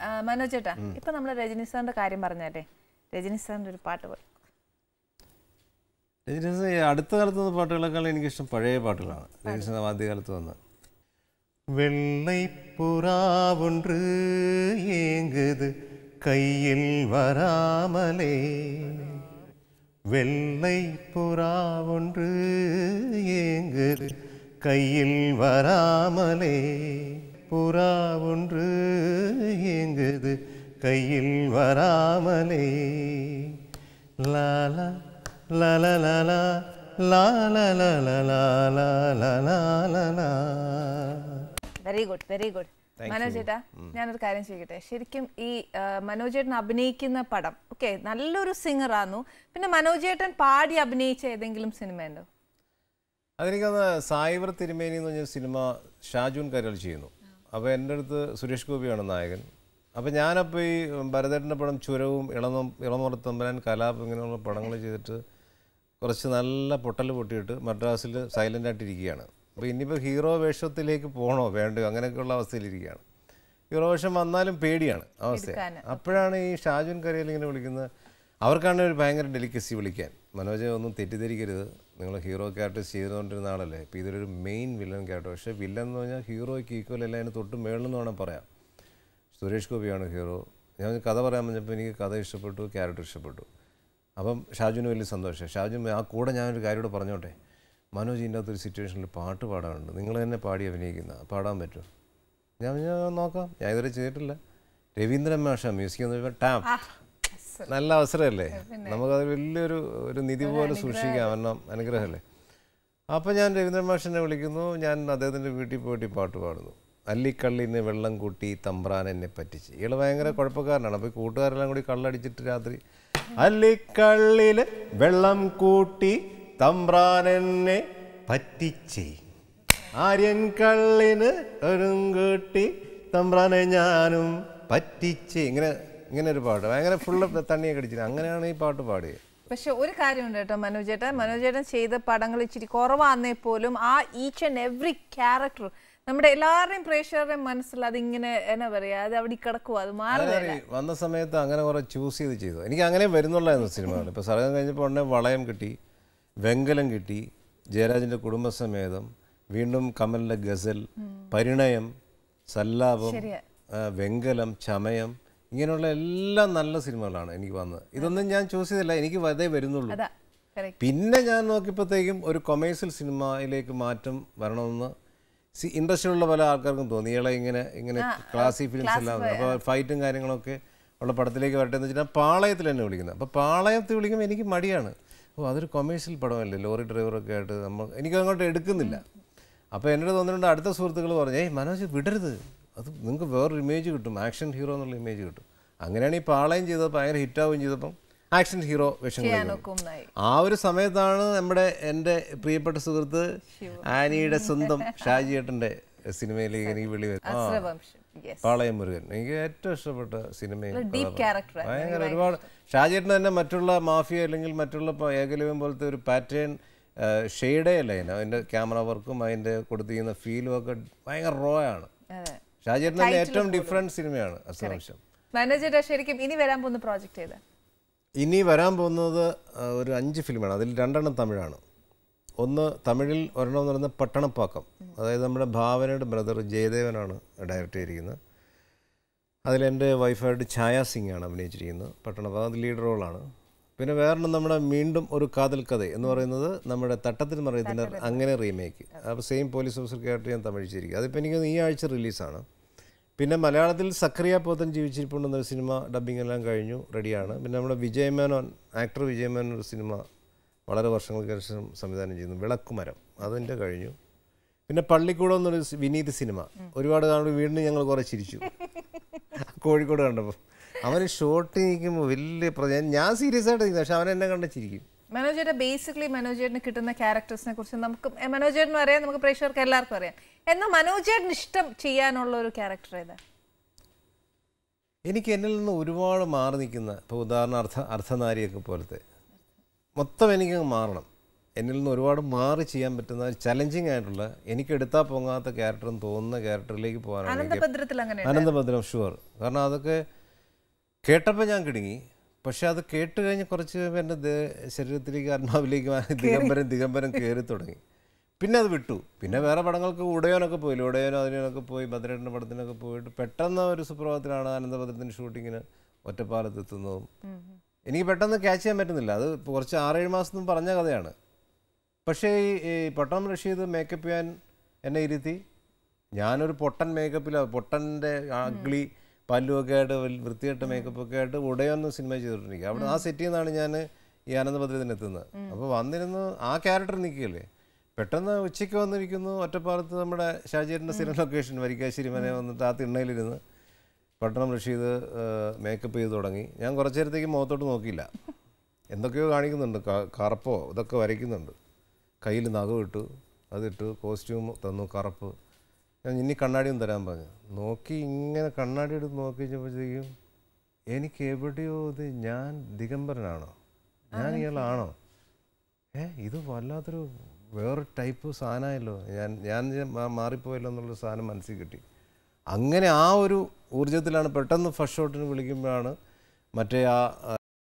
ആ, മനോജ് ചേട്ടാ ഇപ്പൊ നമ്മൾ രജനി സാറിന്റെ കാര്യം പറഞ്ഞല്ലേ രജനി സാറിന്റെ ഒരു പാട്ട് പോയി രജനീസ് ഈ അടുത്ത കാലത്ത് വന്ന പാട്ടുകളെക്കാളും എനിക്കിഷ്ടം പഴയ പാട്ടുകളാണ് രജനീസ് ആദ്യകാലത്ത് വന്ന வெள்ளைப்புறாவொன்று ஏங்குது கையில் வராமலே வெள்ளைப்புறா ஒன்று ஏங்குது கையில் வராமலே புறா ஒன்று ஏங்குது கையில் வராமலே லாலா லாலா லாலா லாலா லாலா லாலா லாலா லாலா very good very good Manoj ചേട്ടാ ഞാനൊരു കാര്യം ചോദിക്കട്ടെ ശരിക്കും ഈ ആ, മനോജ് ചേട്ടൻ അഭിനയിക്കുന്ന പടം ഓക്കെ നല്ലൊരു സിംഗർ ആന്നു പിന്നെ മനോജ് ചേട്ടൻ പാടി അഭിനയിച്ച ഏതെങ്കിലും സിനിമ ഉണ്ടോ അതെനിക്കന്ന് സായിവർ തിരുമേനി എന്ന് പറഞ്ഞ സിനിമ ഷാജൂൻ കരൾ ചെയ്യുന്നു അപ്പോൾ എൻ്റെ അടുത്ത് സുരേഷ് ഗോപിയാണ് നായകൻ അപ്പോൾ ഞാനപ്പോൾ ഈ ഭരതേട്ടൻ്റെ പടം ചുരവും ഇളമ ഇളമുറത്തമ്പരാൻ കലാപം ഇങ്ങനെയുള്ള പടങ്ങൾ ചെയ്തിട്ട് കുറച്ച് നല്ല പൊട്ടൽ പൊട്ടിയിട്ട് മദ്രാസിൽ സൈലൻ്റ് ആയിട്ടിരിക്കുകയാണ് അപ്പോൾ ഇനിയിപ്പോൾ ഹീറോ വേഷത്തിലേക്ക് പോകണോ വേണ്ടയോ അങ്ങനെയൊക്കെയുള്ള അവസ്ഥയിലിരിക്കുകയാണ് ഹീറോ വേഷം വന്നാലും പേടിയാണ് അവസ്ഥ എടുക്കാന്. അപ്പോഴാണ് ഈ ഷാജുൻ കരയിൽ ഇങ്ങനെ വിളിക്കുന്നത് അവർക്കാണ് ഒരു ഭയങ്കര ഡെലിക്കസി വിളിക്കാൻ മനോജ് ഒന്നും തെറ്റിദ്ധരിക്കരുത് നിങ്ങൾ ഹീറോ ക്യാരക്ടേഴ്സ് ചെയ്തുകൊണ്ടിരുന്ന ആളല്ലേ ഇപ്പോൾ ഇതൊരു മെയിൻ വില്ലൻ ക്യാരക്ടർ പക്ഷേ വില്ലൻ എന്ന് പറഞ്ഞാൽ ഹീറോയ്ക്ക് ഈക്വൽ അല്ല അതിന് തൊട്ട് മേളിൽ എന്ന് വേണം പറയാം സുരേഷ് ഗോപിയാണ് ഹീറോ ഞാൻ കഥ പറയാൻ പറഞ്ഞപ്പോൾ എനിക്ക് കഥ ഇഷ്ടപ്പെട്ടു ക്യാരക്ടർ ഇഷ്ടപ്പെട്ടു അപ്പം ഷാജുവിന് വലിയ സന്തോഷം ഷാജു ആ കൂടെ ഞാനൊരു കാര്യം കൂടെ പറഞ്ഞോട്ടെ മനോജ് ഇതിൻ്റെ അകത്തൊരു സിറ്റുവേഷനിൽ പാട്ട് പാടാറുണ്ട് നിങ്ങൾ തന്നെ പാടി അഭിനയിക്കുന്ന പാടാൻ പറ്റുമോ ഞാൻ ഞാൻ നോക്കാം ഞാൻ ഇതുവരെ ചെയ്തിട്ടില്ല രവീന്ദ്രൻ മാഷ മ്യൂസിക് എന്ന് പറയുമ്പോൾ ടാം നല്ല അവസരമല്ലേ നമുക്കത് വലിയൊരു ഒരു നിധി പോലെ സൂക്ഷിക്കാം കാരണം അനുഗ്രഹമല്ലേ അപ്പോൾ ഞാൻ രവീന്ദ്രൻ മാഷിനെ വിളിക്കുന്നു ഞാൻ അദ്ദേഹത്തിൻ്റെ വീട്ടിൽ പോയിട്ട് ഈ പാട്ട് പാടുന്നു അല്ലിക്കള്ളിന് വെള്ളം കൂട്ടി തമ്പ്രാൻ എന്നെ പറ്റിച്ച് ഇയാൾ ഭയങ്കര കുഴപ്പക്കാരനാണ് അപ്പോൾ ഈ കൂട്ടുകാരെല്ലാം കൂടി കള്ളടിച്ചിട്ട് രാത്രി അല്ലിക്കള്ളില് വെള്ളം കൂട്ടി തമ്പ്രാൻ എന്നെ പറ്റിച്ചേ ആര്യൻ കള്ളിന് ഒരുങ്കൂട്ടി തമ്പ്രാനെ ഞാനും പറ്റിച്ച് ഇങ്ങനെ ഇങ്ങനെ ഒരു പാട്ട് ഭയങ്കര ഫുള്ള് തണ്ണിയൊക്കെ അടിച്ചിട്ട് അങ്ങനെയാണ് ഈ പാട്ട് പാടിയത് പക്ഷെ ഒരു കാര്യമുണ്ട് കേട്ടോ മനോജ് ചേട്ടൻ മനോജ് ചേട്ടൻ ചെയ്ത പടങ്ങൾ ഇച്ചിരി കുറവാന്നേ പോലും ആ ഈച്ച് ആൻഡ് എവറി ക്യാരക്ടർ നമ്മുടെ എല്ലാവരുടെയും പ്രേക്ഷകരുടെയും മനസ്സിൽ അതിങ്ങനെ എന്നാ പറയാ അത് അവിടെ കിടക്കുക അത് മാറുന്നില്ല അങ്ങനെ വന്ന സമയത്ത് അങ്ങനെ കുറെ ചൂസ് ചെയ്ത് ചെയ്തു എനിക്ക് അങ്ങനെ വരുന്നുള്ളായിരുന്നു സിനിമകൾ ഇപ്പോൾ സർഗം കഴിഞ്ഞപ്പോൾ ഉടനെ വളയം കിട്ടി വെങ്കലം കിട്ടി ജയരാജൻ്റെ കുടുംബസമേതം വീണ്ടും കമലിൻ്റെ ഗസൽ പരിണയം സല്ലാപം ശരിയാ. ആ, വെങ്കലം ചമയം ഇങ്ങനെയുള്ള എല്ലാ നല്ല സിനിമകളാണ് എനിക്ക് വന്നത് ഇതൊന്നും ഞാൻ ചൂസ് ചെയ്തില്ല എനിക്ക് അതേ വരുന്നുള്ളൂ അതാ correct. പിന്നെ ഞാൻ നോക്കിയപ്പോഴത്തേക്കും ഒരു കൊമേഴ്സ്യൽ സിനിമയിലേക്ക് മാറ്റം വരണമെന്ന് സി ഇൻഡസ്ട്രിയിലുള്ള പല ആൾക്കാർക്കും തോന്നി ഇയാളെ ഇങ്ങനെ ഇങ്ങനെ ക്ലാസി ഫിലിംസ് എല്ലാം അപ്പോൾ ഫൈറ്റും കാര്യങ്ങളൊക്കെ ഉള്ള പടത്തിലേക്ക് വരട്ടെ എന്ന് വെച്ചാൽ പാളയത്തിൽ തന്നെ വിളിക്കുന്നത് അപ്പോൾ പാളയത്തിൽ വിളിക്കുമ്പോൾ എനിക്ക് മടിയാണ് ഓ അതൊരു കൊമേഴ്സ്യൽ പടമല്ലേ ലോറി ഡ്രൈവറൊക്കെ ആയിട്ട് നമ്മൾ എനിക്ക് അങ്ങോട്ട് എടുക്കുന്നില്ല അപ്പോൾ എന്നോട് തോന്നിയിട്ടുണ്ട് അടുത്ത സുഹൃത്തുക്കൾ പറഞ്ഞു ഏയ് മനോജ് വിടരുത് അത് നിങ്ങൾക്ക് വേറൊരു ഇമേജ് കിട്ടും ആക്ഷൻ ഹീറോ എന്നുള്ള ഇമേജ് കിട്ടും അങ്ങനെയാണ് ഈ പാളയം ചെയ്തപ്പോൾ ഭയങ്കര ഹിറ്റാവുകയും ചെയ്തപ്പം ആക്ഷൻ ഹീറോ വേഷം കളിക്കുന്നത് നോക്കുന്നായി ആ ഒരു സമയത്താണ് നമ്മുടെ എൻ്റെ പ്രിയപ്പെട്ട സുഹൃത്ത് ആനിയുടെ സ്വന്തം ഷാജിയേട്ടൻ്റെ സിനിമയിലേക്ക് എനിക്ക് വിളി വരും ആ അസുരവംശം യെസ് പാളയം മുരുകൻ എനിക്ക് ഏറ്റവും ഇഷ്ടപ്പെട്ട സിനിമയും ഡീപ് ക്യാരക്ടർ ഭയങ്കര ഒരുപാട് ഷാജിയേട്ടൻ തന്നെ മറ്റുള്ള മാഫിയ അല്ലെങ്കിൽ മറ്റുള്ള ഇപ്പോൾ ഏകലവ്യം പോലത്തെ ഒരു പാറ്റേൺ ഷെയ്ഡേ അല്ല അതിന് അതിൻ്റെ ക്യാമറ വർക്കും അതിൻ്റെ കൊടുത്തിരിക്കുന്ന ഫീലും ഒക്കെ ഭയങ്കര റോ ആണ് അതെ ഷാജിയേട്ടൻ തന്നെ ഏറ്റവും ഡിഫറെൻറ്റ് സിനിമയാണ് അസുരവംശം മനോജ് ചേട്ടാ ശരിക്കും ഇനി വരാൻ പോകുന്ന പ്രോജക്റ്റ് ഏതാ ഇനി വരാൻ പോകുന്നത് ആ, ഒരു അഞ്ച് ഫിലിമാണ് അതിൽ രണ്ടെണ്ണം തമിഴാണ് ഒന്ന് തമിഴിൽ ഒരെണ്ണം എന്ന് പറയുന്നത് പട്ടണപ്പാക്കം അതായത് നമ്മുടെ ഭാവനയുടെ ബ്രദർ ജയദേവനാണ് ഡയറക്റ്റ് ചെയ്തിരിക്കുന്നത് അതിലെൻ്റെ വൈഫായിട്ട് ഛായ സിംഗ് ആണ് അഭിനയിച്ചിരിക്കുന്നത് പട്ടണപ്പാക്കം അത് ലീഡ് റോളാണ് പിന്നെ വേറൊരെണ്ണം നമ്മുടെ വീണ്ടും ഒരു കാതൽ കഥ എന്ന് പറയുന്നത് നമ്മുടെ തട്ടത്തിന് മറിയത്തിൻ്റെ അങ്ങനെ റീമേക്ക് അപ്പോൾ സെയിം പോലീസ് ഓഫീസർ ക്യാരക്ടർ ഞാൻ തമിഴ് ചെയ്തിരിക്കുക അതിപ്പോൾ എനിക്ക് ഈ ആഴ്ച റിലീസാണ് പിന്നെ മലയാളത്തിൽ സക്രിയ പോത്തൻ ജീവിച്ചിരിപ്പുണ്ടെന്നൊരു സിനിമ ഡബ്ബിംഗ് എല്ലാം കഴിഞ്ഞു റെഡിയാണ് പിന്നെ നമ്മുടെ വിജയ് മേനോൻ ആക്ടർ വിജയ് മേനോൻ ഒരു സിനിമ വളരെ വർഷങ്ങൾക്ക് ശേഷം സംവിധാനം ചെയ്യുന്നു വിളക്കുമരം അതിൻ്റെ കഴിഞ്ഞു പിന്നെ പള്ളിക്കൂടം എന്നൊരു സി- വിനീത് സിനിമ ഒരുപാട് കാണുമ്പോൾ വീണ്ടും ഞങ്ങൾ കുറേ ചിരിച്ചു കോഴിക്കോട് കണ്ടപ്പോൾ അവന് ഷോട്ട് നിൽക്കുമ്പോൾ വലിയ പ്ര- ഞാൻ- ഞാൻ സീരിയസ് ആയിട്ട് നിൽക്കുന്നത് പക്ഷെ അവൻ എന്നെ കണ്ട ചിരിക്കും മനോജ് ചേട്ടാ ബേസിക്കലി മനോജ് ചേട്ടന് കിട്ടുന്ന ക്യാരക്ടേഴ്സിനെ കുറിച്ച് നമുക്ക് എ, മനോജ് ചേട്ടനും അറിയാം നമുക്ക് പ്രേക്ഷകർക്ക് എല്ലാവർക്കും അറിയാം എന്നാൽ മനോജ് ചേട്ടന് ഇഷ്ടം ചെയ്യാനുള്ള ഒരു ക്യാരക്ടർ ഏതാ എനിക്ക് എന്നിൽ നിന്ന് ഒരുപാട് മാറി നിൽക്കുന്ന ഇപ്പോൾ ഉദാഹരണം അർദ്ധ അർദ്ധനാരിയൊക്കെ പോലത്തെ മൊത്തം എനിക്കങ്ങ് മാറണം എന്നിൽ നിന്ന് ഒരുപാട് മാറി ചെയ്യാൻ പറ്റുന്ന ചലഞ്ചിങ് ആയിട്ടുള്ള എനിക്ക് എടുത്താൽ പൊങ്ങാത്ത ക്യാരക്ടർ എന്ന് തോന്നുന്ന ക്യാരക്ടറിലേക്ക് പോകാനാണ് എനിക്ക് അനന്തഭദ്രത്തിൽ അങ്ങനെ അനന്തഭദ്രം ഷുവർ കാരണം അതൊക്കെ കേട്ടപ്പോൾ ഞാൻ കിടുങ്ങി പക്ഷെ അത് കേട്ട് കഴിഞ്ഞ് കുറച്ച് കഴിയുമ്പോൾ എൻ്റെ ദേ- ശരീരത്തിലേക്ക് ആത്മാവിലേക്ക് ആ ദിഗംബരം ദിഗംബരം കയറി തുടങ്ങി പിന്നെ അത് വിട്ടു പിന്നെ വേറെ പടങ്ങൾക്ക് ഉടയോനൊക്കെ പോയില്ല ഉടയോനോ അതിനൊക്കെ പോയി ഭദ്രേട്ടൻ്റെ പടത്തിനൊക്കെ പോയിട്ട് പെട്ടെന്ന് ഒരു സുപ്രഭാതത്തിലാണ് ആനന്ദഭദ്രത്തിൻ്റെ ഷൂട്ടിങ്ങിന് ഒറ്റപ്പാലത്ത് എത്തുന്നതും എനിക്ക് പെട്ടെന്ന് ക്യാച്ച് ചെയ്യാൻ പറ്റുന്നില്ല അത് കുറച്ച് ആറേഴ് മാസം മുമ്പ് പറഞ്ഞ കഥയാണ് പക്ഷേ ഈ ഈ പട്ടണം റഷീദ് മേക്കപ്പ് ചെയ്യാൻ എന്നെ ഇരുത്തി ഞാനൊരു പൊട്ടൻ മേക്കപ്പിലാണ് പൊട്ടൻ്റെ അഗ്ലി പല്ലുമൊക്കെ ആയിട്ട് വൽ- വൃത്തികെട്ട മേക്കപ്പൊക്കെ ആയിട്ട് ഉടയൊന്ന് സിനിമ ചെയ്തിട്ടുണ്ടെങ്കിൽ അവിടെ ആ സെറ്റിൽ നിന്നാണ് ഞാൻ ഈ ആനന്ദഭദ്രത്തിന് എത്തുന്നത് അപ്പോൾ വന്നിരുന്ന് ആ ക്യാരക്ടർ നിൽക്കുകയല്ലേ പെട്ടെന്ന് ഉച്ചയ്ക്ക് വന്നിരിക്കുന്നു ഒറ്റപ്പാലത്ത് നമ്മുടെ ഷാജീറിൻ്റെ സ്ഥിരം ലൊക്കേഷൻ വരിക്കാശ്ശേരി മനെ വന്നിട്ട് ആ തിണ്ണയിലിരുന്ന് പട്ടണം റഷീദ് മേക്കപ്പ് ചെയ്ത് തുടങ്ങി ഞാൻ കുറച്ച് നേരത്തേക്ക് മുഖത്തോട്ട് നോക്കിയില്ല എന്തൊക്കെയോ കാണിക്കുന്നുണ്ട് ക- കറുപ്പോ ഇതൊക്കെ വരയ്ക്കുന്നുണ്ട് കയ്യിൽ നഖം ഇട്ടു അതിട്ടു കോസ്റ്റ്യൂം തന്നു കറുപ്പ് ഞാൻ ഇനി കണ്ണാടിയും തരാൻ പറഞ്ഞു നോക്കി ഇങ്ങനെ കണ്ണാടി എടുത്ത് നോക്കി കഴിഞ്ഞപ്പോഴത്തേക്കും എനിക്ക് എവിടെയോ ഇത് ഞാൻ ദിഗംബരനാണോ ഞാൻ ഇയാളാണോ ഏ ഇത് വല്ലാത്തൊരു വേറെ ടൈപ്പ് സാധനമായല്ലോ ഞാൻ ഞാൻ മാ- മാറിപ്പോയല്ലോ എന്നുള്ള സാധനം മനസ്സിൽ കിട്ടി അങ്ങനെ ആ ഒരു ഊർജ്ജത്തിലാണ് പെട്ടെന്ന് ഫസ്റ്റ് ഷോട്ടിന് വിളിക്കുമ്പോഴാണ് മറ്റേ ആ ആ,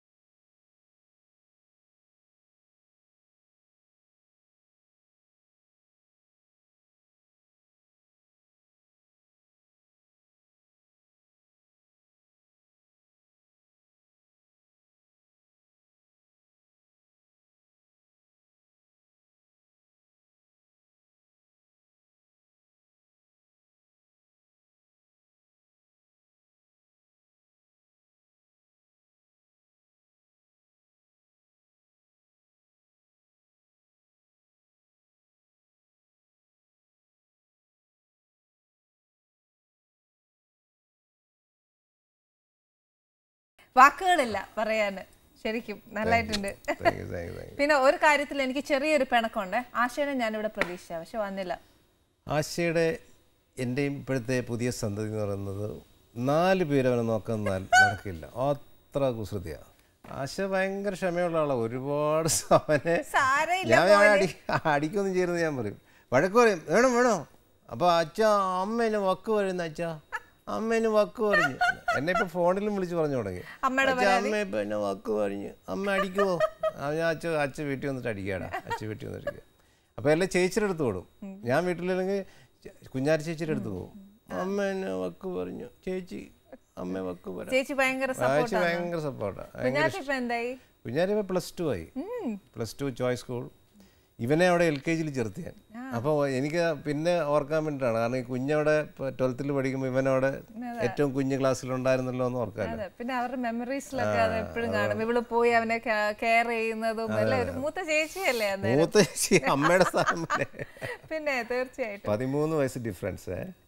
വാക്കുകളില്ല പറയാന് ശരിക്കും നല്ലതായിട്ടുണ്ട് thank you, thank you, thank you. പിന്നെ ഒരു കാര്യത്തിൽ എനിക്ക് ചെറിയൊരു പിണക്കമുണ്ട് ആശയനെ ഞാനിവിടെ പ്രതീക്ഷിച്ച പക്ഷെ വന്നില്ല ആശയുടെ എൻ്റെയും ഇപ്പോഴത്തെ പുതിയ സന്തതി എന്ന് പറയുന്നത് നാല് പേര് അവനെ നോക്കാൻ നാൽ- നടക്കില്ല അത്ര കുസൃതിയാണ് ആശ ഭയങ്കര ക്ഷമയുള്ള ആളാണ് ഒരുപാട് അവനെ സാരയില്ല ഞാൻ ഞാൻ അടി അടിക്കൊന്നും ചെയ്യരുത് ഞാൻ പറയും വഴക്ക് പറയും വേണം വേണോ അപ്പോൾ അച്ഛ അമ്മേനെ വക്ക് പറയുന്ന അച്ഛ അമ്മേനെ വക്ക് പറഞ്ഞു എന്നെ ഇപ്പൊ ഫോണിലും വിളിച്ച് പറഞ്ഞു തുടങ്ങി അമ്മയുടെ അച്ഛ അമ്മ ഇപ്പൊ എന്നെ വക്ക് പറഞ്ഞു അമ്മ അടിക്കുവോ ആ ഞാൻ അച്ഛ അച്ഛ വീട്ടിൽ വന്നിട്ട് അടിക്കാടാ അച്ഛ വീട്ടിൽ വന്നിട്ട് അടിക്കുക അപ്പോൾ എല്ലാം ചേച്ചിയുടെ അടുത്ത് ഓടും ഞാൻ വീട്ടിലില്ലെങ്കിൽ കുഞ്ഞാരി ചേച്ചിയുടെ അടുത്ത് പോകും അമ്മ എന്നെ വക്ക് പറഞ്ഞു ചേച്ചി അമ്മ വക്ക് പറയാം ചേച്ചി ഭയങ്കര ചേച്ചി സപ്പോർട്ടാണ് ഭയങ്കര സപ്പോർട്ടാണ് കുഞ്ഞാറ്റി ഇപ്പൊ എന്തായി കുഞ്ഞാരി ഇപ്പൊ പ്ലസ് ടു ആയി പ്ലസ് ടു ചോയ്സ് സ്കൂൾ ഇവനെ അവിടെ എൽ കെ ജിയിൽ ചേർത്ത് ഞാൻ അപ്പോൾ എനിക്ക് പിന്നെ ഓർക്കാൻ വേണ്ടിയിട്ടാണ് കാരണം ഈ കുഞ്ഞവിടെ ട്വൽത്തിൽ പഠിക്കുമ്പോൾ ഇവനവിടെ ഏറ്റവും കുഞ്ഞ് ക്ലാസ്സിലുണ്ടായിരുന്നല്ലോ എന്ന് ഓർക്കാമല്ലോ അതെ പിന്നെ അവരുടെ മെമ്മറീസിലൊക്കെ അത് എപ്പോഴും കാണും ഇവള് പോയി അവനെ കെയർ ചെയ്യുന്നതും എല്ലാം ഒരു മൂത്ത ചേച്ചിയല്ലേ അന്ന് മൂത്ത ചേച്ചി അമ്മയുടെ സ്ഥാനം പോലെ. പിന്നെ തീർച്ചയായിട്ടും പതിമൂന്ന് വയസ്സ് ഡിഫറൻസ്